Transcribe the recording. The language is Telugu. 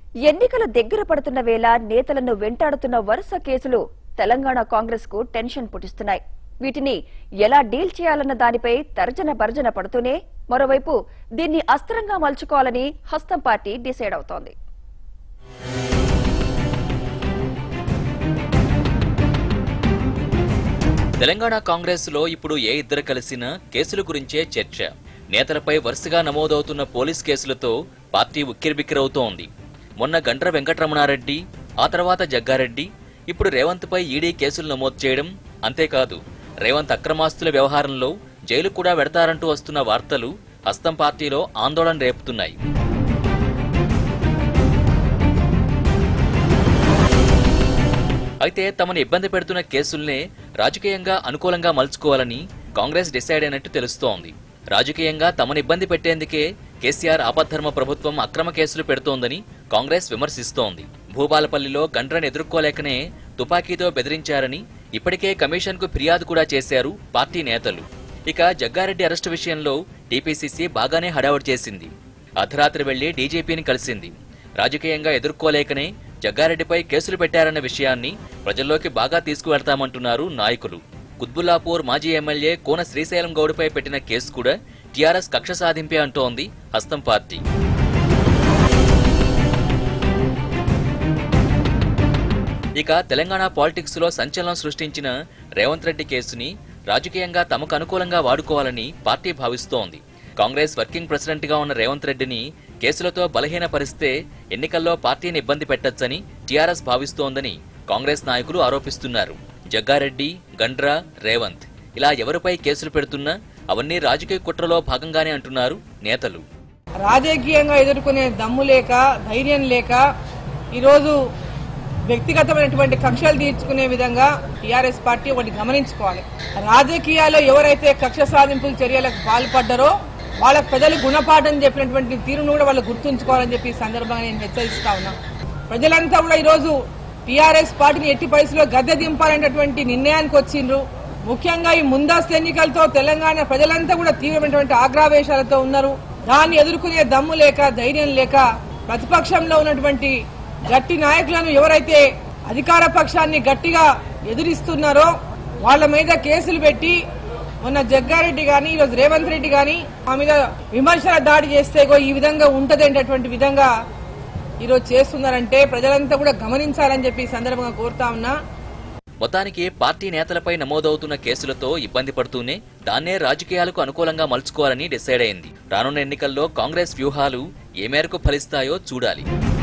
ఎన్నికలు దగ్గర పడుతున్న వేళ నేతలను వెంటాడుతున్న వరుస కేసులు తెలంగాణ కాంగ్రెస్ కు టెన్షన్ పుట్టిస్తున్నాయి వీటిని ఎలా డీల్ చేయాలన్న దానిపై తర్జన భర్జన పడుతూనే మరోవైపు దీన్ని అస్త్రంగా మలుచుకోవాలని హస్తం పార్టీ డిసైడ్ అవుతోంది తెలంగాణ కాంగ్రెస్ లో ఇప్పుడు ఏ ఇద్దరు కలిసినా కేసుల గురించే చర్చ నేతలపై వరుసగా నమోదవుతున్న పోలీస్ కేసులతో పార్టీ ఉక్కిరిబిక్కిరవుతోంది మొన్న గండ్ర వెంకటరమణారెడ్డి ఆ తర్వాత జగ్గారెడ్డి ఇప్పుడు రేవంత్ పై ఈడీ కేసులు నమోదు చేయడం అంతేకాదు రేవంత్ అక్రమాస్తుల వ్యవహారంలో జైలు కూడా వెడతారంటూ వస్తున్న వార్తలు హస్తం పార్టీలో ఆందోళన రేపుతున్నాయి అయితే తమను ఇబ్బంది పెడుతున్న కేసుల్నే రాజకీయంగా అనుకూలంగా మలుచుకోవాలని కాంగ్రెస్ డిసైడ్ అయినట్టు తెలుస్తోంది రాజకీయంగా తమను ఇబ్బంది పెట్టేందుకే కేసీఆర్ ఆపద్ధర్మ ప్రభుత్వం అక్రమ కేసులు పెడుతోందని కాంగ్రెస్ విమర్శిస్తోంది భూపాలపల్లిలో గండ్రను ఎదుర్కోలేకనే తుపాకీతో బెదిరించారని ఇప్పటికే కమిషన్కు ఫిర్యాదు కూడా చేశారు పార్టీ నేతలు ఇక జగ్గారెడ్డి అరెస్టు విషయంలో టీపీసీసీ బాగానే హడావుడి చేసింది అర్ధరాత్రి వెళ్లి డీజీపీని కలిసింది రాజకీయంగా ఎదుర్కోలేకనే జగ్గారెడ్డిపై కేసులు పెట్టారన్న విషయాన్ని ప్రజల్లోకి బాగా తీసుకువెళ్తామంటున్నారు నాయకులు కుత్బుల్లాపూర్ మాజీ ఎమ్మెల్యే కోన శ్రీశైలం గౌడ్పై పెట్టిన కేసు కూడా టీఆర్ఎస్ కక్ష సాధింపే అంటోంది హస్తం పార్టీ ఇక తెలంగాణ పాలిటిక్స్ లో సంచలనం సృష్టించిన రేవంత్ రెడ్డి కేసుని రాజకీయంగా తమకు అనుకూలంగా వాడుకోవాలని పార్టీ భావిస్తోంది కాంగ్రెస్ వర్కింగ్ ప్రెసిడెంట్ గా ఉన్న రేవంత్ రెడ్డిని కేసులతో బలహీనపరిస్తే ఎన్నికల్లో పార్టీని ఇబ్బంది పెట్టొచ్చని టీఆర్ఎస్ భావిస్తోందని కాంగ్రెస్ నాయకులు ఆరోపిస్తున్నారు జగ్గారెడ్డి గండ్రా రేవంత్ ఇలా ఎవరిపై కేసులు పెడుతున్నా అవన్నీ రాజకీయ కుట్రలో భాగంగానే అంటున్నారు నేతలు రాజకీయంగా ఎదుర్కొనే దమ్ము లేక ధైర్యం లేక ఈరోజు వ్యక్తిగతమైనటువంటి కక్షలు తీర్చుకునే విధంగా టీఆర్ఎస్ పార్టీ ఒకటి గమనించుకోవాలి రాజకీయాల్లో ఎవరైతే కక్ష సాధింపుల చర్యలకు పాల్పడ్డారో వాళ్ళ ప్రజలు గుణపాఠం చెప్పినటువంటి తీరును కూడా వాళ్ళు గుర్తుంచుకోవాలని చెప్పి ఈ సందర్భంగా నేను హెచ్చరిస్తా ఉన్నా ప్రజలంతా కూడా ఈరోజు టీఆర్ఎస్ పార్టీని ఎట్టి పరిస్థితిలో గద్దె దింపాలనేటువంటి నిర్ణయానికి వచ్చిండ్రు ముఖ్యంగా ఈ ముందస్తు ఎన్నికలతో తెలంగాణ ప్రజలంతా కూడా తీవ్రమైనటువంటి ఆగ్రావేశాలతో ఉన్నారు దాన్ని ఎదుర్కొనే దమ్ము లేక ధైర్యం లేక ప్రతిపక్షంలో ఉన్నటువంటి గట్టి నాయకులను ఎవరైతే అధికార పక్షాన్ని గట్టిగా ఎదురిస్తున్నారో వాళ్ళ మీద కేసులు పెట్టి మొన్న జగ్గారెడ్డి గాని ఈరోజు రేవంత్ రెడ్డి గాని మా మీద విమర్శల దాడి చేస్తే ఇగో ఈ విధంగా ఉంటదేంటటువంటి విధంగా ఈరోజు చేస్తున్నారంటే ప్రజలంతా కూడా గమనించాలని చెప్పి ఈ సందర్భంగా కోరుతా ఉన్నా మొత్తానికి పార్టీ నేతలపై నమోదవుతున్న కేసులతో ఇబ్బంది పడుతూనే దాన్నే రాజకీయాలకు అనుకూలంగా మలుచుకోవాలని డిసైడ్ అయింది రానున్న ఎన్నికల్లో కాంగ్రెస్ వ్యూహాలు ఏ మేరకు ఫలిస్తాయో చూడాలి